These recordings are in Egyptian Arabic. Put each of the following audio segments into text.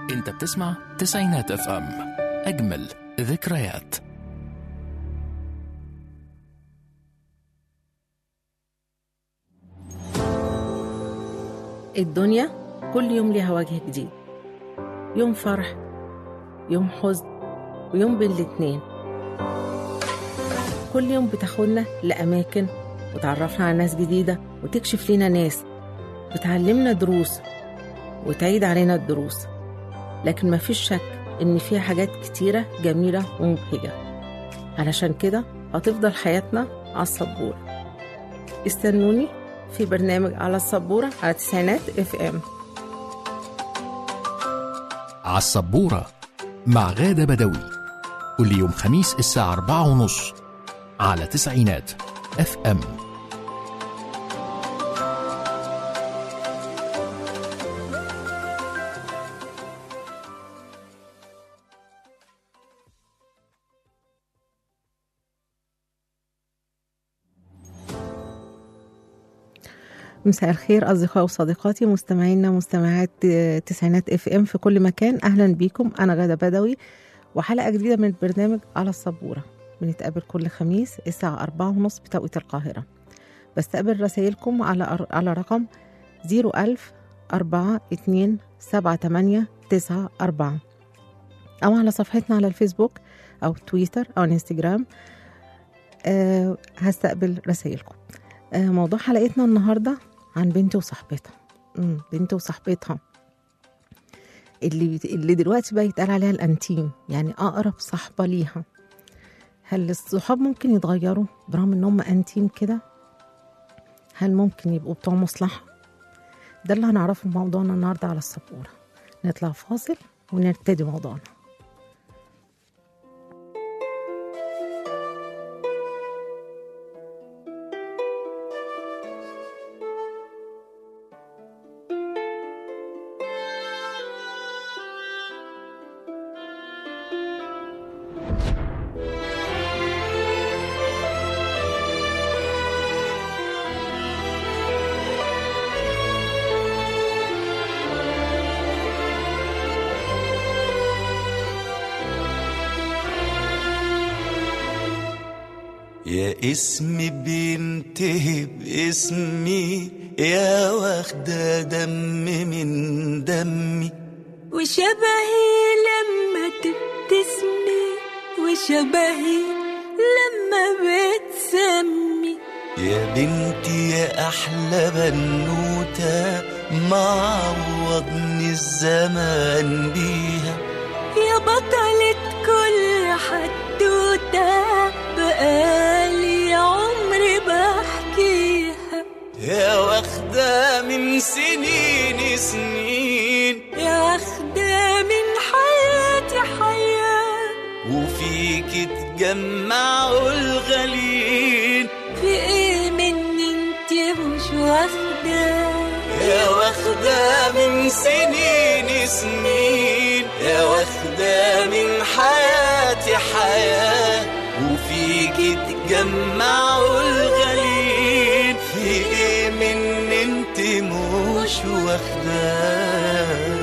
انت بتسمع تسعينات اف ام اجمل ذكريات الدنيا كل يوم ليها وجه جديد يوم فرح يوم حزن ويوم بين الاتنين كل يوم بتاخدنا لأماكن وتعرفنا على ناس جديدة وتكشف لنا ناس بتعلمنا دروس وتعيد علينا الدروس لكن مفيش شك إن فيها حاجات كتيرة جميلة ومبهجة علشان كده هتفضل حياتنا على السبورة استنوني في برنامج على السبورة على تسعينات اف ام على السبورة مع غادة بدوي كل يوم خميس الساعة أربعة ونص على تسعينات اف ام مساء الخير أصدقائي وصديقاتي مستمعينا مستمعات تسعينات اف ام في كل مكان أهلا بيكم أنا غادة بدوي وحلقة جديدة من البرنامج على السبورة بنتقابل كل خميس الساعة أربعة ونص بتوقيت القاهرة بستقبل رسائلكم على على رقم زيرو ألف أربعة اتنين سبعة تمانية تسعة أربعة أو على صفحتنا على الفيسبوك أو تويتر أو الانستجرام أه هستقبل رسائلكم أه موضوع حلقتنا النهاردة عن بنتي وصاحبتها مم، بنتي وصاحبتها اللي اللي دلوقتي بقى يتقال عليها الانتيم يعني اقرب صاحبه ليها هل الصحاب ممكن يتغيروا برغم ان هم انتيم كده هل ممكن يبقوا بتوع مصلحه ده اللي هنعرفه في موضوعنا النهارده على السبوره نطلع فاصل ونبتدي موضوعنا يا اسمي بينتهي باسمي يا واخدة دم من دمي وشبهي لما تبتسمي وشبهي لما بتسمي يا بنتي يا أحلى بنوتة معوضني الزمان بيها يا بطلة كل حدوتة بقالي عمري بحكيها يا واخدة من سنين سنين يا واخدة من حياتي حياة وفيك تجمعوا الغالين في ايه مني انت مش واخدة يا واخدة من سنين سنين يا واخدة من حياتي حياة وفيك تجمعوا الغالين في ايه من انت مش واخدة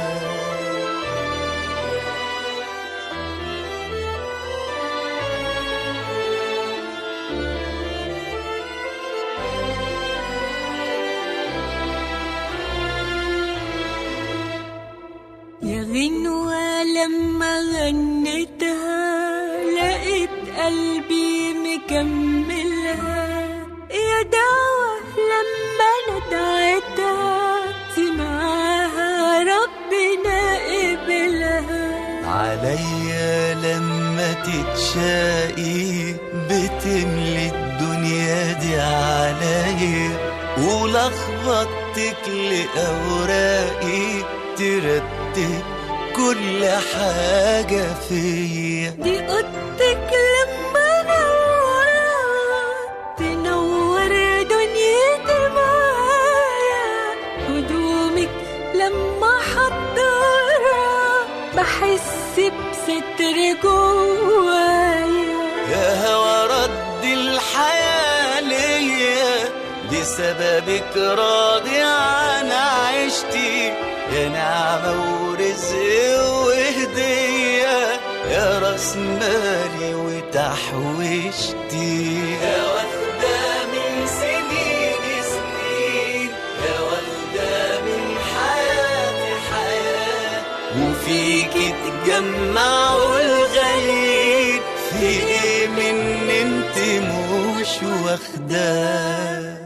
يا غنوة لما غنيتها لقيت قلبي مكملها يا دعوة لما انا دعيتها سمعها ربنا قبلها عليا لما تتشاقي بتملي الدنيا دي عليا ولخبطتك لأوراقي ترتب كل حاجة فيا دي اوضتك لما نورها تنور دنيتي معايا هدومك لما حضرها بحس بستر جوايا يا هوا رد الحياة ليا بسببك راضي عن عيني وعشتي يا نعمة ورزق وهدية يا راس مالي وتحويشتي يا واخدة من سنين سنين يا واخدة من حياتي حياة وفيكي تجمعوا الغاليين في ايه من انت مش واخداه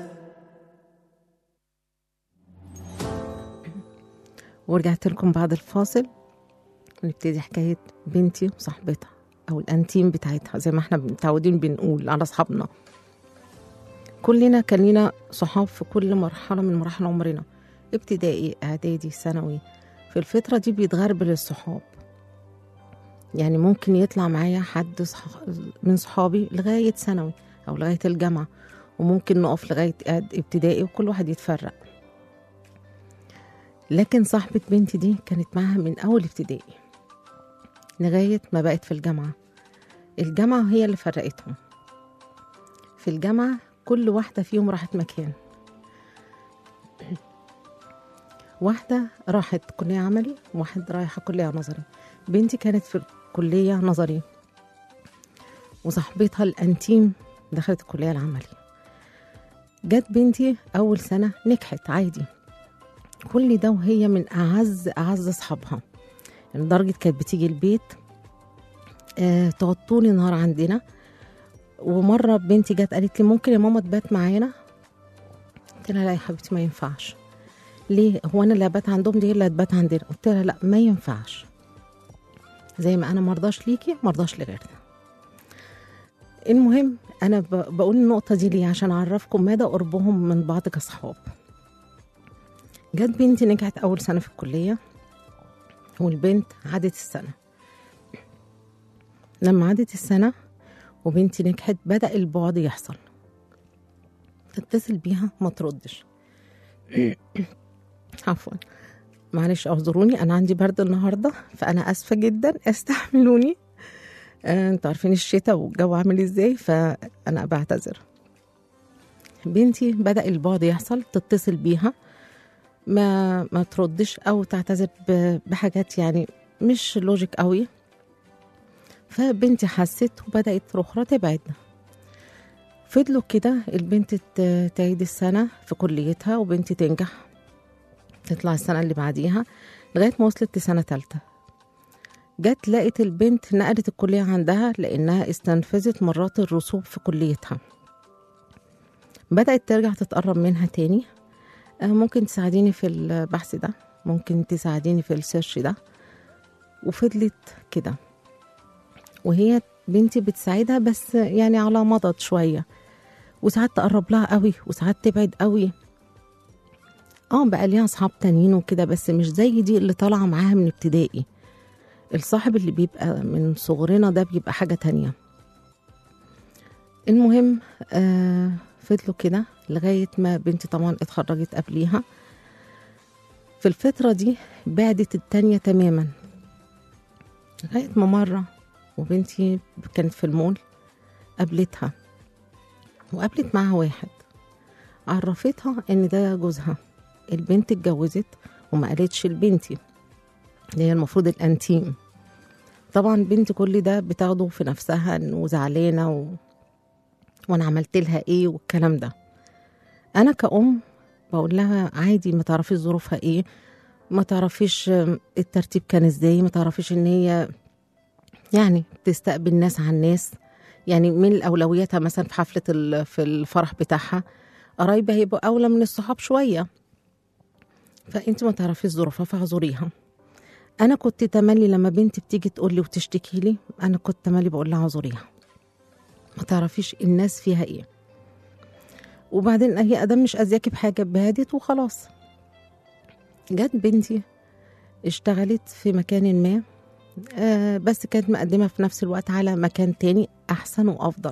ورجعت لكم بعد الفاصل ونبتدي حكاية بنتي وصاحبتها أو الأنتيم بتاعتها زي ما احنا متعودين بنقول على أصحابنا كلنا كان لينا صحاب في كل مرحلة من مراحل عمرنا ابتدائي إعدادي ثانوي في الفترة دي بيتغربل الصحاب يعني ممكن يطلع معايا حد صح... من صحابي لغاية ثانوي أو لغاية الجامعة وممكن نقف لغاية إعد- ابتدائي وكل واحد يتفرق لكن صاحبة بنتي دي كانت معاها من أول ابتدائي لغاية ما بقت في الجامعة الجامعة هي اللي فرقتهم في الجامعة كل واحدة فيهم راحت مكان واحدة راحت كلية عملي وواحد رايحة كلية نظري بنتي كانت في الكلية نظري وصاحبتها الأنتيم دخلت الكلية العملي جت بنتي أول سنة نجحت عادي كل ده وهي من أعز أعز أصحابها يعني لدرجة كانت بتيجي البيت آه تقعد طول النهار عندنا ومرة بنتي جت قالت لي ممكن يا ماما تبات معانا قلت لها لا يا حبيبتي ما ينفعش ليه هو انا اللي هبات عندهم دي هي اللي هتبات عندنا قلت لها لا ما ينفعش زي ما انا مرضاش ليكي مرضاش لغيرنا المهم انا ب- بقول النقطه دي ليه عشان اعرفكم مدى قربهم من بعض كصحاب جت بنتي نجحت اول سنه في الكليه والبنت عدت السنه لما عدت السنه وبنتي نجحت بدا البعد يحصل تتصل بيها ما تردش عفوا معلش اعذروني انا عندي برد النهارده فانا اسفه جدا استحملوني آه، انتوا عارفين الشتاء والجو عامل ازاي فانا بعتذر بنتي بدا البعد يحصل تتصل بيها ما ما تردش او تعتذر ب- بحاجات يعني مش لوجيك قوي فبنتي حست وبدات اخرى تبعدنا فضلوا كده البنت ت- تعيد السنه في كليتها وبنتي تنجح تطلع السنة اللي بعديها لغاية ما وصلت لسنة تالتة جت لقت البنت نقلت الكلية عندها لأنها استنفذت مرات الرسوب في كليتها بدأت ترجع تتقرب منها تاني آه، ممكن تساعديني في البحث ده ممكن تساعديني في السيرش ده وفضلت كده وهي بنتي بتساعدها بس يعني على مضض شوية وساعات تقرب لها قوي وساعات تبعد قوي اه بقى ليها اصحاب تانيين وكده بس مش زي دي اللي طالعه معاها من ابتدائي الصاحب اللي بيبقى من صغرنا ده بيبقى حاجه تانية المهم آه فضلوا كده لغايه ما بنتي طبعا اتخرجت قبليها في الفتره دي بعدت التانية تماما لغايه ما مره وبنتي كانت في المول قابلتها وقابلت معاها واحد عرفتها ان ده جوزها البنت اتجوزت وما قالتش لبنتي اللي هي المفروض الانتيم طبعا بنتي كل ده بتاخده في نفسها انه زعلانه و... وانا عملت لها ايه والكلام ده انا كأم بقول لها عادي ما تعرفيش ظروفها ايه ما تعرفيش الترتيب كان ازاي ما تعرفيش ان هي يعني تستقبل ناس عن ناس يعني من اولوياتها مثلا في حفله ال- في الفرح بتاعها قرايبها هيبقوا اولى من الصحاب شويه فانت ما تعرفيش ظروفها فاعذريها انا كنت تملي لما بنتي بتيجي تقول لي وتشتكي لي انا كنت تملي بقول لها اعذريها ما تعرفيش الناس فيها ايه وبعدين هي ادم مش اذياكي بحاجه بهدت وخلاص جت بنتي اشتغلت في مكان ما آه بس كانت مقدمه في نفس الوقت على مكان تاني احسن وافضل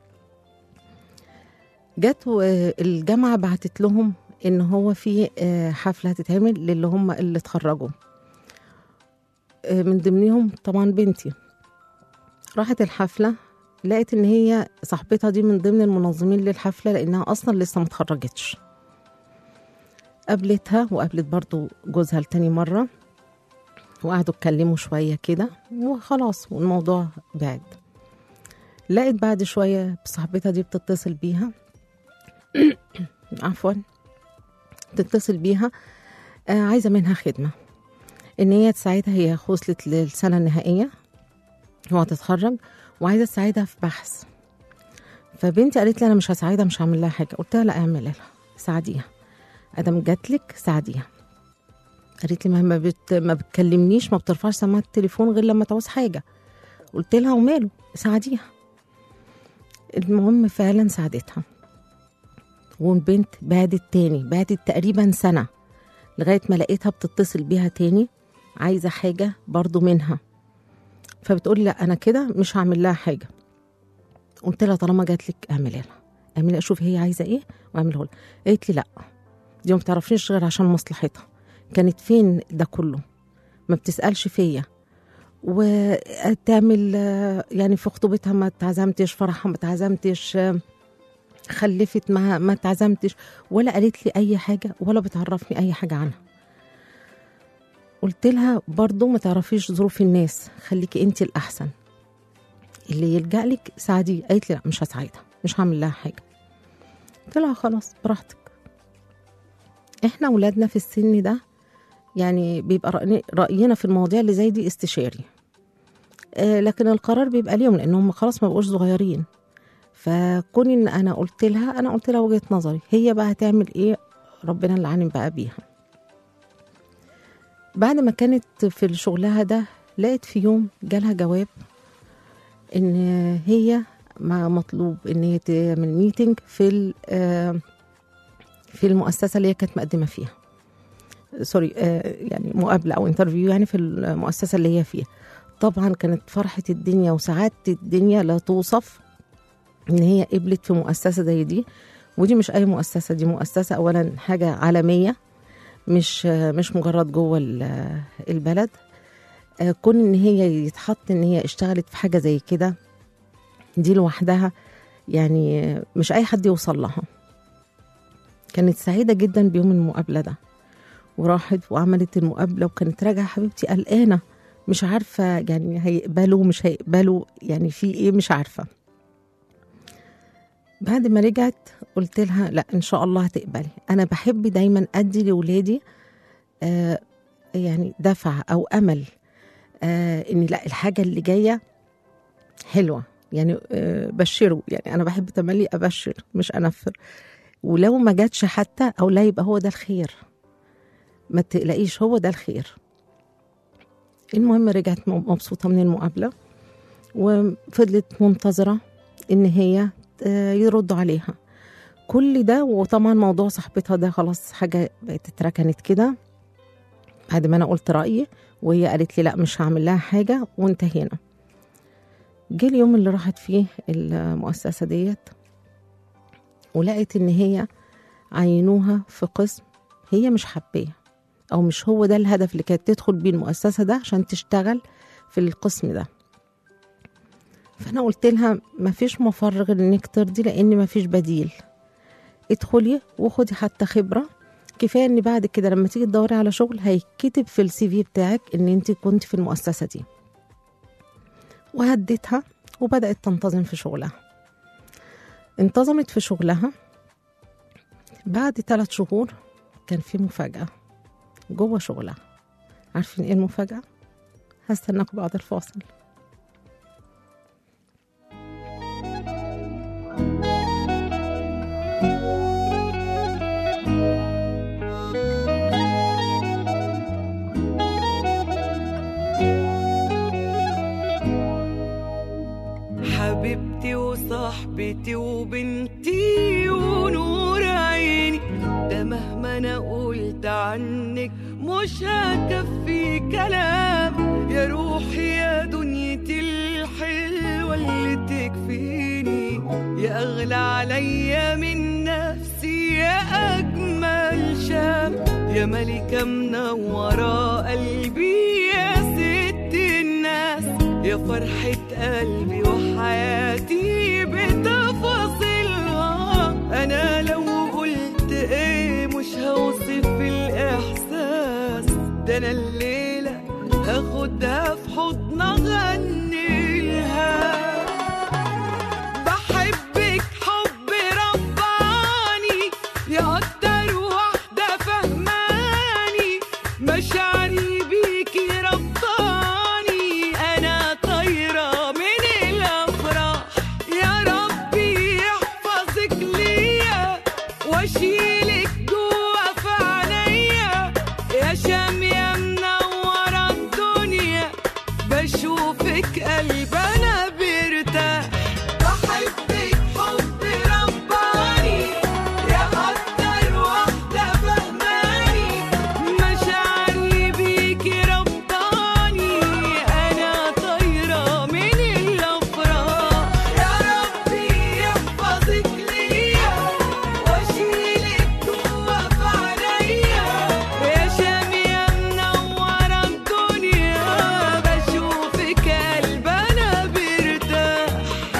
جت والجامعه بعتت لهم ان هو في آه، حفله هتتعمل للي هم اللي اتخرجوا آه، من ضمنهم طبعا بنتي راحت الحفله لقيت ان هي صاحبتها دي من ضمن المنظمين للحفله لانها اصلا لسه ما اتخرجتش قابلتها وقابلت برضو جوزها لتاني مرة وقعدوا اتكلموا شوية كده وخلاص والموضوع بعد لقيت بعد شوية صاحبتها دي بتتصل بيها عفوا تتصل بيها آه عايزة منها خدمة إن هي تساعدها هي وصلت للسنة النهائية وهتتخرج وعايزة تساعدها في بحث فبنتي قالت لي أنا مش هساعدها مش هعمل لها حاجة قلت لها لا اعملي لها ساعديها ادم جاتلك ساعديها قالت لي ما بت... ما بتكلمنيش ما بترفعش سماعه التليفون غير لما تعوز حاجه قلت لها وماله ساعديها المهم فعلا ساعدتها والبنت بعدت تاني بعدت تقريبا سنة لغاية ما لقيتها بتتصل بيها تاني عايزة حاجة برضو منها فبتقول لا أنا كده مش هعمل لها حاجة قلت لها طالما جات لك اعملي لها اعملي لها شوفي هي عايزة إيه واعمله لها قالت لي لا دي ما بتعرفنيش غير عشان مصلحتها كانت فين ده كله ما بتسألش فيا وتعمل آه، يعني في خطوبتها ما اتعزمتش فرحها ما اتعزمتش آه، خلفت ما ما اتعزمتش ولا قالت لي اي حاجه ولا بتعرفني اي حاجه عنها قلت لها برضو ما تعرفيش ظروف الناس خليكي انت الاحسن اللي يلجأ لك ساعديه قالت لي لا مش هساعدها مش هعمل لها حاجه قلت لها خلاص براحتك احنا اولادنا في السن ده يعني بيبقى رأي- رأينا في المواضيع اللي زي دي استشاري آه، لكن القرار بيبقى ليهم لانهم خلاص ما بقوش صغيرين فكون ان انا قلت لها انا قلت لها وجهه نظري هي بقى هتعمل ايه ربنا اللي عالم بقى بيها بعد ما كانت في شغلها ده لقيت في يوم جالها جواب ان هي ما مطلوب ان هي تعمل ميتنج في ال- آه، في المؤسسه اللي هي كانت مقدمه فيها سوري آه، يعني مقابله او انترفيو يعني في المؤسسه اللي هي فيها طبعا كانت فرحه الدنيا وسعاده الدنيا لا توصف ان هي قبلت في مؤسسه زي دي ودي مش اي مؤسسه دي مؤسسه اولا حاجه عالميه مش مش مجرد جوه ال- البلد آه، كون ان هي يتحط ان هي اشتغلت في حاجه زي كده دي لوحدها يعني مش اي حد يوصل لها كانت سعيده جدا بيوم المقابله ده وراحت وعملت المقابله وكانت راجعه حبيبتي قلقانه مش عارفه يعني هيقبلوا مش هيقبلوا يعني في ايه مش عارفه بعد ما رجعت قلت لها لا ان شاء الله هتقبلي انا بحب دايما ادي لاولادي آه يعني دفع او امل آه ان لا الحاجه اللي جايه حلوه يعني آه بشروا يعني انا بحب تملي ابشر مش انفر ولو ما جاتش حتى او لا يبقى هو ده الخير ما تقلقيش هو ده الخير المهم رجعت مبسوطه من المقابله وفضلت منتظره ان هي آه، يردوا عليها كل ده وطبعا موضوع صاحبتها ده خلاص حاجة بقت اتركنت كده بعد ما أنا قلت رأيي وهي قالت لي لا مش هعمل لها حاجة وانتهينا جه اليوم اللي راحت فيه المؤسسة ديت ولقيت إن هي عينوها في قسم هي مش حباه أو مش هو ده الهدف اللي كانت تدخل بيه المؤسسة ده عشان تشتغل في القسم ده فانا قلت لها مفيش مفر غير انك ترضي لان مفيش بديل ادخلي وخدي حتى خبره كفايه ان بعد كده لما تيجي تدوري على شغل هيتكتب في السي في بتاعك ان انت كنت في المؤسسه دي وهديتها وبدات تنتظم في شغلها انتظمت في شغلها بعد ثلاث شهور كان في مفاجاه جوه شغلها عارفين ايه المفاجاه هستناكم بعد الفاصل حبيبتي وصاحبتي وبنتي ونور عيني ده مهما انا قلت عنك مش هكفي كلام يا روحي يا دنيتي الحلوة اللي تكفيني يا أغلى عليا من نفسي يا أجمل شام يا ملكة منورة قلبي يا ست الناس يا فرحة قلبي وحياتي بتفاصيلها أنا لو قلت إيه مش هوصف ده انا الليلة هاخدها في حضن اغنيلها بحبك حب رباني يا اكتر واحدة فهماني مشاعري بيكي ربطاني انا طايرة من الافراح يا ربي يحفظك ليا واشيلك جوا في عينيا يا شام يا منورة الدنيا بشوفك قلب انا بيرتاح بحبك حب رباني يا اكتر واحدة فهماني مشاعري بيكي ربطاني انا طايرة من الافراح يا ربي يحفظك ليا واشيلك جوا في عينيا يا شام يا منورة الدنيا بشوفك قلب انا بيرتاح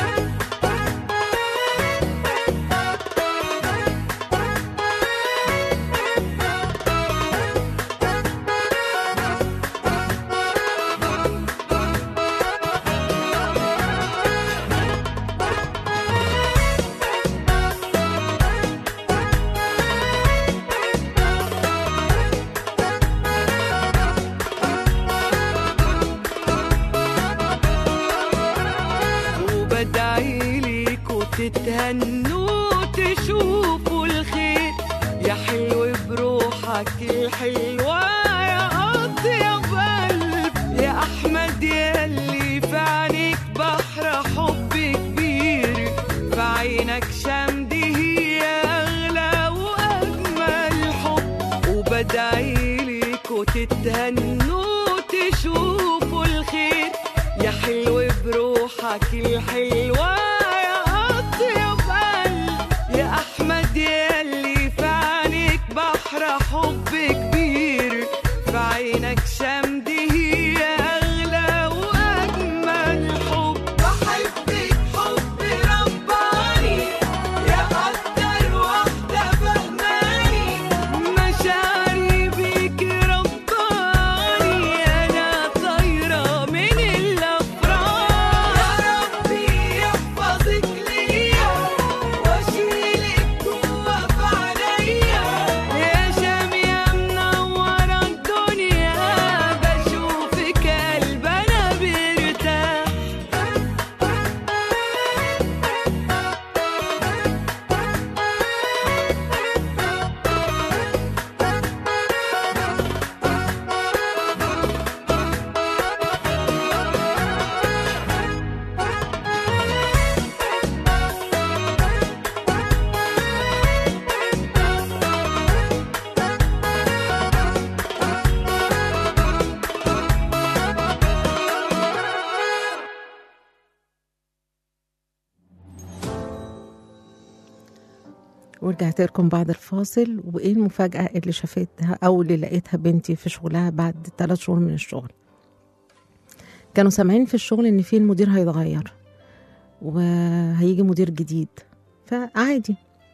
وبدعي ليك وتتهنوا وتشوفوا الخير يا حلو بروحك الحلوة يا أطيب قلب يا أحمد يلي في عينيك بحر حب كبير في عينك شمدي هي أغلى وأجمل حب وبدعي ليك وتتهنوا وتشوفوا الخير يا حلو بروحك الحلوة يا أطيب قلب يا أحمد يلي في عينيك بحر حب كبير في عينك شمدي هي أغلى وأجمل حب بحبك حب رباني يا أكتر واحدة فهماني مشاعري بيك رباني أنا طايرة من الأفراح يا ربي يحفظك ليا واشيلك جوا في عينيا يا شام يا منورة الدنيا بشوفك قلب أنا بيرتاح ورجعت لكم بعد الفاصل وايه المفاجأة اللي شافتها او اللي لقيتها بنتي في شغلها بعد ثلاث شهور من الشغل كانوا سامعين في الشغل ان في المدير هيتغير وهيجي مدير جديد فعادي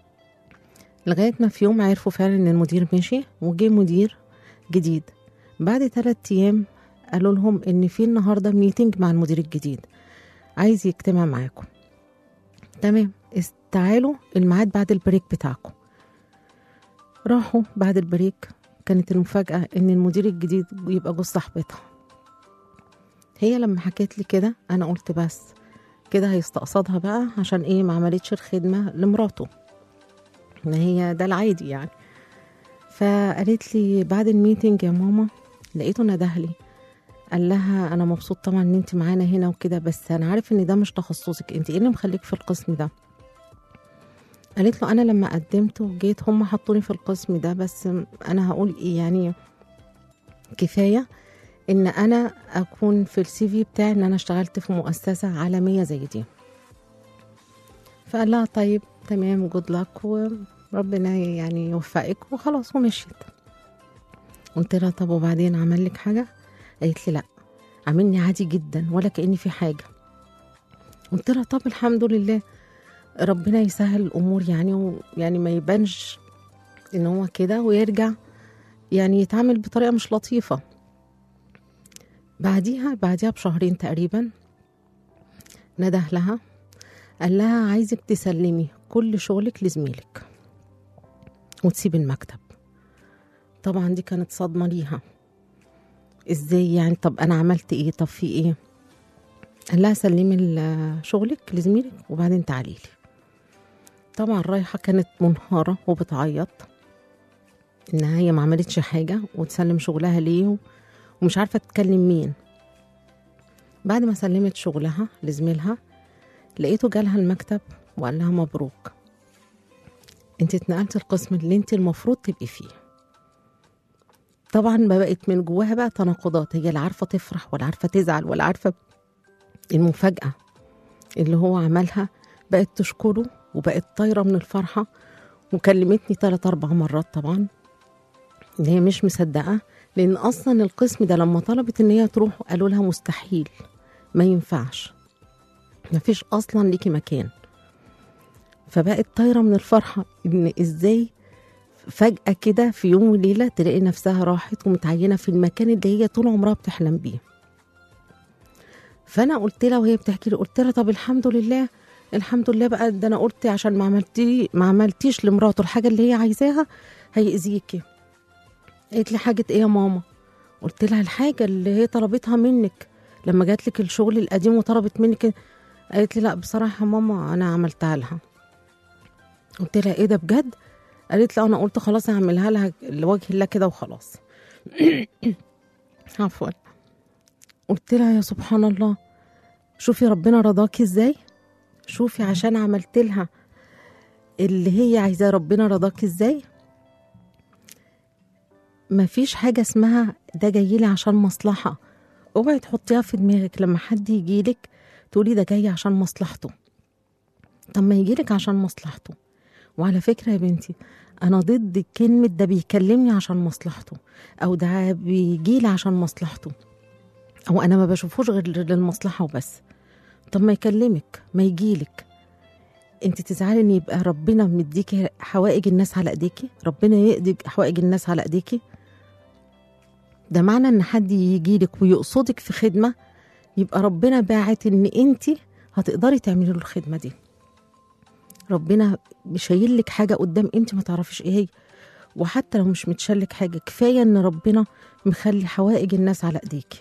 لغاية ما في يوم عرفوا فعلا ان المدير مشي وجه مدير جديد بعد ثلاث ايام قالوا لهم ان في النهارده ميتنج مع المدير الجديد عايز يجتمع معاكم تمام اس- تعالوا الميعاد بعد البريك بتاعكم راحوا بعد البريك كانت المفاجأة إن المدير الجديد يبقى جوز صاحبتها هي لما حكت لي كده أنا قلت بس كده هيستقصدها بقى عشان إيه ما عملتش الخدمة لمراته إن هي ده العادي يعني فقالت لي بعد الميتنج يا ماما لقيته ندهلي قال لها انا مبسوط طبعا ان انت معانا هنا وكده بس انا عارف ان ده مش تخصصك انت ايه اللي مخليك في القسم ده قالت له انا لما قدمت وجيت هم حطوني في القسم ده بس انا هقول ايه يعني كفايه ان انا اكون في السي في بتاعي ان انا اشتغلت في مؤسسه عالميه زي دي فقال لها طيب تمام جود لك وربنا يعني يوفقك وخلاص ومشيت قلت لها طب وبعدين عمل لك حاجه قالت لي لا عاملني عادي جدا ولا كاني في حاجه قلت لها طب الحمد لله ربنا يسهل الامور يعني ويعني ما يبانش ان هو كده ويرجع يعني يتعامل بطريقة مش لطيفة بعديها بعديها بشهرين تقريبا نده لها قال لها عايزك تسلمي كل شغلك لزميلك وتسيب المكتب طبعا دي كانت صدمة ليها ازاي يعني طب انا عملت ايه طب في ايه قال لها سلمي ال- شغلك لزميلك وبعدين تعالي لي طبعا رايحة كانت منهارة وبتعيط انها هي ما عملتش حاجة وتسلم شغلها ليه و- ومش عارفة تتكلم مين بعد ما سلمت شغلها لزميلها لقيته جالها المكتب وقال لها مبروك انت اتنقلت القسم اللي انت المفروض تبقي فيه طبعا ما بقت من جواها بقى تناقضات هي لا عارفه تفرح ولا عارفه تزعل ولا عارفه المفاجاه اللي هو عملها بقت تشكره وبقت طايره من الفرحه وكلمتني ثلاث اربع مرات طبعا ان هي مش مصدقه لان اصلا القسم ده لما طلبت ان هي تروح قالوا لها مستحيل ما ينفعش مفيش اصلا ليكي مكان فبقت طايره من الفرحه ان ازاي فجاه كده في يوم وليله تلاقي نفسها راحت ومتعينه في المكان اللي هي طول عمرها بتحلم بيه فانا قلت لها وهي بتحكي لي قلت لها طب الحمد لله الحمد لله بقى ده انا قلت عشان ما عملتي ما عملتيش لمراته الحاجه اللي هي عايزاها هيأذيكي قالت لي حاجه ايه يا ماما قلت لها الحاجه اللي هي طلبتها منك لما جات لك الشغل القديم وطلبت منك قالت لي لا بصراحه يا ماما انا عملتها لها قلت لها ايه ده بجد قالت لا انا قلت خلاص هعملها لها لوجه الله كده وخلاص عفوا قلت لها يا سبحان الله شوفي ربنا رضاكي ازاي شوفي عشان عملت لها اللي هي عايزاه ربنا رضاكي ازاي مفيش حاجة اسمها ده جاي لي عشان مصلحة اوعي تحطيها في دماغك لما حد يجيلك تقولي ده جاي عشان مصلحته طب ما يجيلك عشان مصلحته وعلى فكرة يا بنتي أنا ضد كلمة ده بيكلمني عشان مصلحته أو ده بيجيلي عشان مصلحته أو أنا ما بشوفوش غير للمصلحة وبس طب ما يكلمك ما يجيلك انت تزعلي ان يبقى ربنا مديكي حوائج الناس على ايديكي ربنا يقضي حوائج الناس على ايديكي ده معنى ان حد يجيلك ويقصدك في خدمه يبقى ربنا باعت ان انت هتقدري تعملي له الخدمه دي ربنا شايل لك حاجه قدام انت ما تعرفيش ايه هي وحتى لو مش متشلك حاجه كفايه ان ربنا مخلي حوائج الناس على ايديكي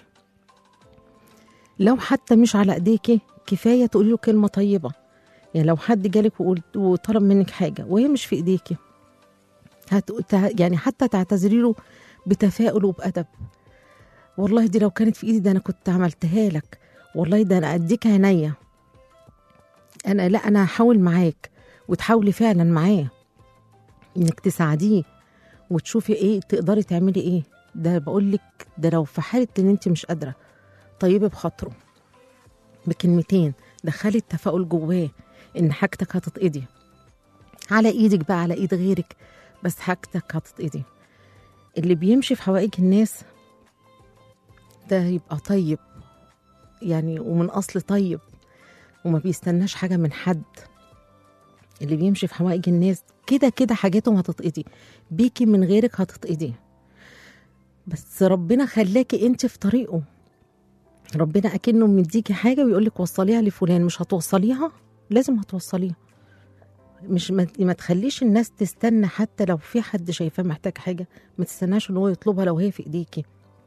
لو حتى مش على ايديكي كفايه تقولي له كلمه طيبه يعني لو حد جالك وقلت وطلب منك حاجه وهي مش في ايديكي هت... ته- يعني حتى تعتذري له بتفاؤل وبأدب والله دي لو كانت في ايدي ده انا كنت عملتها لك والله ده انا اديك عينيا انا لا انا هحاول معاك وتحاولي فعلا معاه انك تساعديه وتشوفي ايه تقدري تعملي ايه ده بقول لك ده لو في حاله ان انت مش قادره طيبي بخاطره بكلمتين دخلي التفاؤل جواه ان حاجتك هتتقضي على ايدك بقى على ايد غيرك بس حاجتك هتتقضي اللي بيمشي في حوائج الناس ده يبقى طيب يعني ومن اصل طيب وما بيستناش حاجه من حد اللي بيمشي في حوائج الناس كده كده حاجاتهم هتتقضي بيكي من غيرك هتتقضي بس ربنا خلاكي انت في طريقه ربنا اكنه مديكي حاجه ويقول لك وصليها لفلان مش هتوصليها لازم هتوصليها مش ما, ما تخليش الناس تستنى حتى لو في حد شايفاه محتاج حاجه ما تستناش ان هو يطلبها لو هي في ايديكي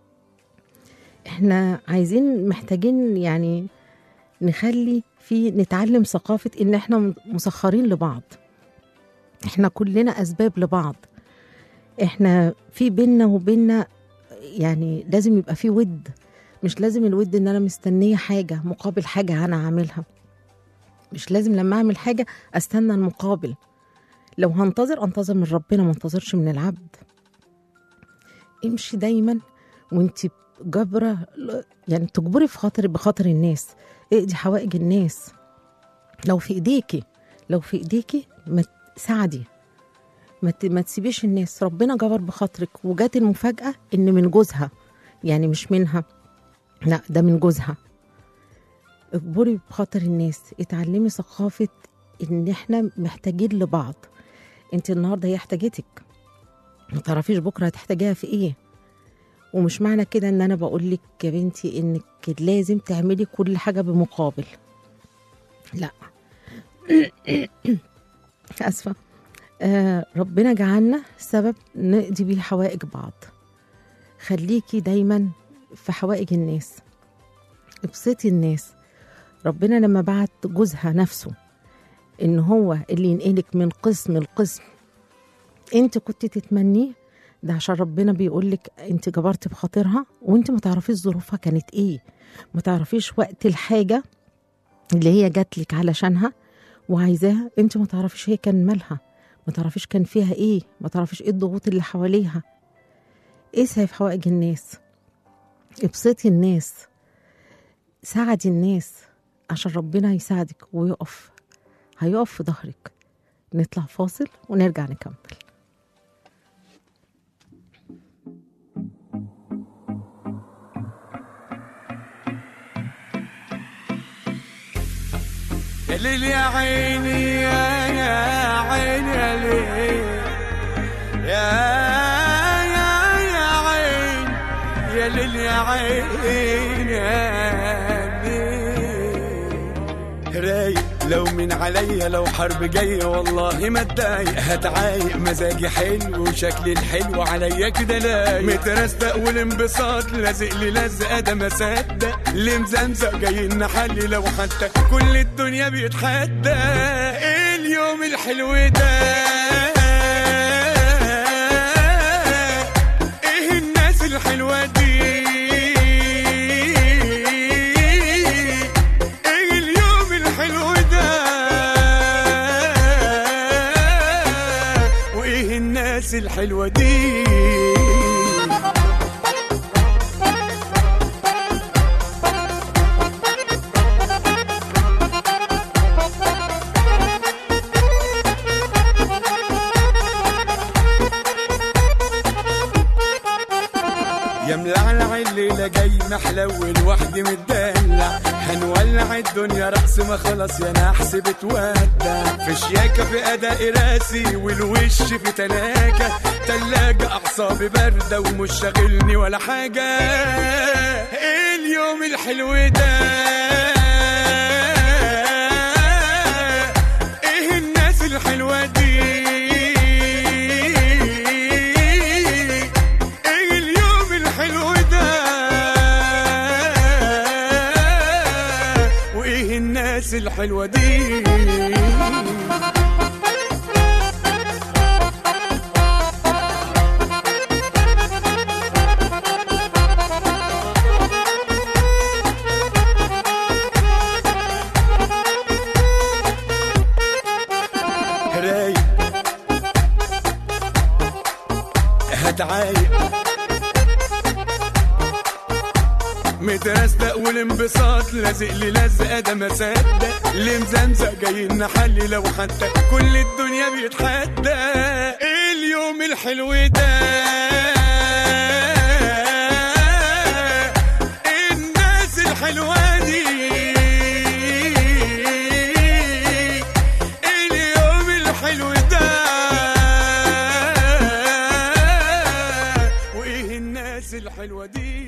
احنا عايزين محتاجين يعني نخلي في نتعلم ثقافه ان احنا مسخرين لبعض احنا كلنا اسباب لبعض احنا في بينا وبينا يعني لازم يبقى في ود مش لازم الود ان انا مستنيه حاجه مقابل حاجه انا عاملها مش لازم لما اعمل حاجه استنى المقابل لو هنتظر انتظر من ربنا ما انتظرش من العبد امشي دايما وانت جبره يعني تجبري في خاطر بخاطر الناس اقضي حوائج الناس لو في ايديكي لو في ايديكي ما ساعدي ما ت- ما تسيبيش الناس ربنا جبر بخاطرك وجات المفاجاه ان من جوزها يعني مش منها لا ده من جوزها اجبري بخاطر الناس اتعلمي ثقافة ان احنا محتاجين لبعض انت النهاردة هي احتاجتك ما تعرفيش بكره هتحتاجيها في ايه ومش معنى كده ان انا بقول لك يا بنتي انك لازم تعملي كل حاجه بمقابل لا اسفه آه ربنا جعلنا سبب نقضي بيه حوائج بعض خليكي دايما في حوائج الناس ابسطي الناس ربنا لما بعت جوزها نفسه ان هو اللي ينقلك من قسم لقسم انت كنت تتمنيه ده عشان ربنا بيقولك انت جبرت بخاطرها وانت ما تعرفيش ظروفها كانت ايه ما تعرفيش وقت الحاجة اللي هي جاتلك علشانها وعايزاها انت ما تعرفيش هي كان مالها ما تعرفيش كان فيها ايه ما تعرفيش ايه الضغوط اللي حواليها اسعي في حوائج الناس ابسطي الناس ساعدي الناس عشان ربنا يساعدك ويقف هيقف في ظهرك نطلع فاصل ونرجع نكمل يا ليل يا عيني يا يا عيني يا ليل يا يا يا عين يا ليل يا عين يا ليل رايق لو من عليا لو حرب جاية والله ما اتضايق هتعايق مزاجي حلو وشكلي الحلو عليا كده لايق مترستق والانبساط لازق لي لزقة ده ما صدق اللي مزمزق جاي نحلي لو حتى كل الدنيا بيتحدى ايه اليوم الحلو ده ايه الناس الحلوة دي ايه اليوم الحلو ده وايه الناس الحلوة دي يا ملعلع الليلة جاي محلول وحدي متدلع هنولع الدنيا رقص ما خلاص يا نحس بتودع في شياكة في أداء راسي والوش في تلاجة تلاجة أعصابي باردة ومش شاغلني ولا حاجة إيه اليوم الحلو ده إيه الناس الحلوة دي ايه اليوم الحلو ده وايه الناس الحلوه دي رايق هتعايق مترستق والانبساط لازق لي لزقه ده ما صدق اللي مزمزق جاي نحلي لو حتى كل الدنيا بيتحدى ايه اليوم الحلو ده إيه الناس الحلوه دي إيه اليوم الحلو ده وايه الناس الحلوه دي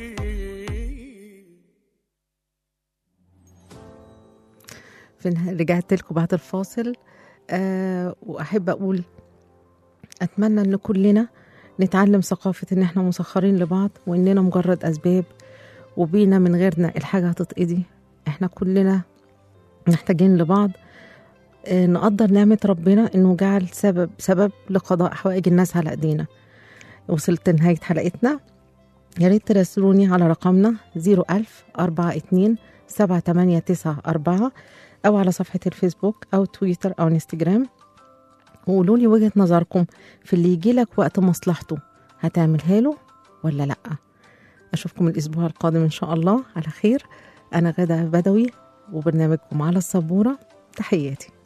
في النها- رجعت لكم بعد الفاصل آه واحب اقول اتمنى ان كلنا نتعلم ثقافه ان احنا مسخرين لبعض واننا مجرد اسباب وبينا من غيرنا الحاجه هتتقضي احنا كلنا محتاجين لبعض آه نقدر نعمه ربنا انه جعل سبب سبب لقضاء حوائج الناس على ايدينا وصلت لنهايه حلقتنا يا ريت تراسلوني على رقمنا 01000 42 7894 أو على صفحة الفيسبوك أو تويتر أو انستجرام وقولوا لي وجهة نظركم في اللي يجي لك وقت مصلحته هتعملها له ولا لأ أشوفكم الأسبوع القادم إن شاء الله على خير أنا غدا بدوي وبرنامجكم على السبورة تحياتي